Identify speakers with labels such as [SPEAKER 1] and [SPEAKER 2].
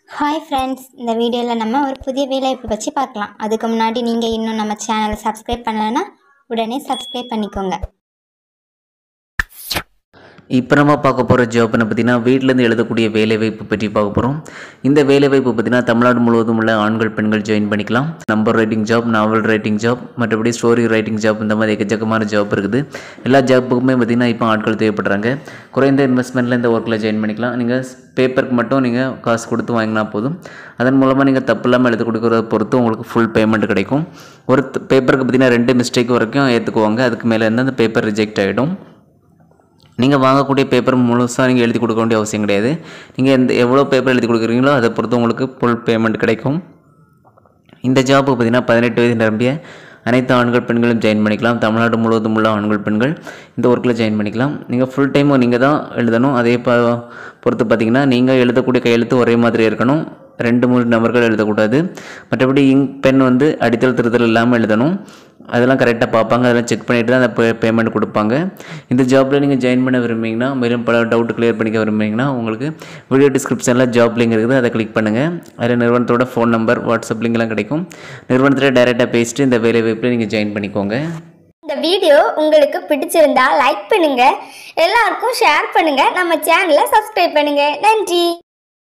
[SPEAKER 1] hi friends இந்த வீடியோவில் நம்ம ஒரு புதிய வேலைவாய்ப்பு பற்றி பார்க்கலாம் அதுக்கு முன்னாடி நீங்கள் இன்னும் நம்ம சேனலை சப்ஸ்கிரைப் பண்ணலைன்னா உடனே சப்ஸ்கிரைப் பண்ணிக்கோங்க
[SPEAKER 2] இப்போ நம்ம பார்க்க போகிற ஜாப்னு பார்த்தீங்கன்னா வீட்டிலேருந்து எழுதக்கூடிய வேலைவாய்ப்பு பற்றி பார்க்க போகிறோம் இந்த வேலைவாய்ப்பு பார்த்தீங்கன்னா தமிழ்நாடு முழுவதும் உள்ள ஆண்கள் பெண்கள் ஜாயின் பண்ணிக்கலாம் number writing job novel writing job மற்றபடி ஸ்டோரி ரைட்டிங் ஜாப் இந்த மாதிரி எக்கச்சக்கமான ஜாப் இருக்குது எல்லா ஜாப்புக்குமே பார்த்தீங்கன்னா இப்போ ஆட்கள் தேவைப்படுறாங்க குறைந்த இன்வெஸ்ட்மெண்ட்டில் இந்த ஒர்க்கில் ஜாயின் பண்ணிக்கலாம் நீங்கள் பேப்பருக்கு மட்டும் நீங்கள் காசு கொடுத்து வாங்கினா போதும் அதன் மூலமாக நீங்கள் தப்பு இல்லாமல் எழுதி கொடுக்குறத பொறுத்து உங்களுக்கு ஃபுல் பேமெண்ட் கிடைக்கும் ஒரு பேப்பருக்கு பார்த்தீங்கன்னா ரெண்டு மிஸ்டேக் வரைக்கும் ஏற்றுக்குவாங்க அதுக்கு மேலே இருந்து அந்த பேப்பர் ரிஜெக்ட் ஆகிடும் நீங்கள் வாங்கக்கூடிய பேப்பர் முழுசாக நீங்கள் எழுதி கொடுக்க வேண்டிய அவசியம் கிடையாது நீங்கள் எந்த எவ்வளோ பேப்பர் எழுதி கொடுக்குறீங்களோ அதை பொறுத்து உங்களுக்கு ஃபுல் பேமெண்ட் கிடைக்கும் இந்த ஜாப்புக்கு பார்த்தீங்கன்னா பதினெட்டு வயது நிரம்பிய அனைத்து ஆண்கள் பெண்களும் ஜாயின் பண்ணிக்கலாம் தமிழ்நாடு முழுவதும் உள்ள ஆண்கள் பெண்கள் இந்த ஒர்க்கில் ஜாயின் பண்ணிக்கலாம் நீங்கள் ஃபுல் டைம் நீங்கள் தான் எழுதணும் அதே ப பொறுத்து பார்த்தீங்கன்னா நீங்கள் எழுதக்கூடிய கையெழுத்து ஒரே மாதிரி இருக்கணும் ரெண்டு மூணு நபர்கள் எழுதக்கூடாது மற்றபடி இங்க் பென் வந்து அடித்தல் திருத்தல் இல்லாமல் எழுதணும் அதெல்லாம் கரெக்டாக பார்ப்பாங்க அதெல்லாம் செக் பண்ணிட்டு தான் அந்த பே பேமெண்ட் கொடுப்பாங்க இந்த ஜாப்பில் நீங்கள் ஜாயின் பண்ண விரும்புனீங்கன்னா மேலும் பல டவுட் கிளியர் பண்ணிக்க விரும்புனீங்கன்னா உங்களுக்கு வீடியோ டிஸ்கிரிப்ஷனில் ஜாப் லிங்க் இருக்குது அதை கிளிக் பண்ணுங்கள் அதில் நிறுவனத்தோட ஃபோன் நம்பர் வாட்ஸ்அப் லிங்க்லாம் கிடைக்கும் நிறுவனத்தில் டைரெக்டாக பேசிட்டு இந்த வேலை வாய்ப்பில் நீங்கள் ஜாயின் பண்ணிக்கோங்க
[SPEAKER 3] இந்த வீடியோ உங்களுக்கு பிடிச்சிருந்தா லைக் பண்ணுங்க எல்லாருக்கும் ஷேர் பண்ணுங்க நம்ம சேனலை சப்ஸ்கிரைப் பண்ணுங்க நன்றி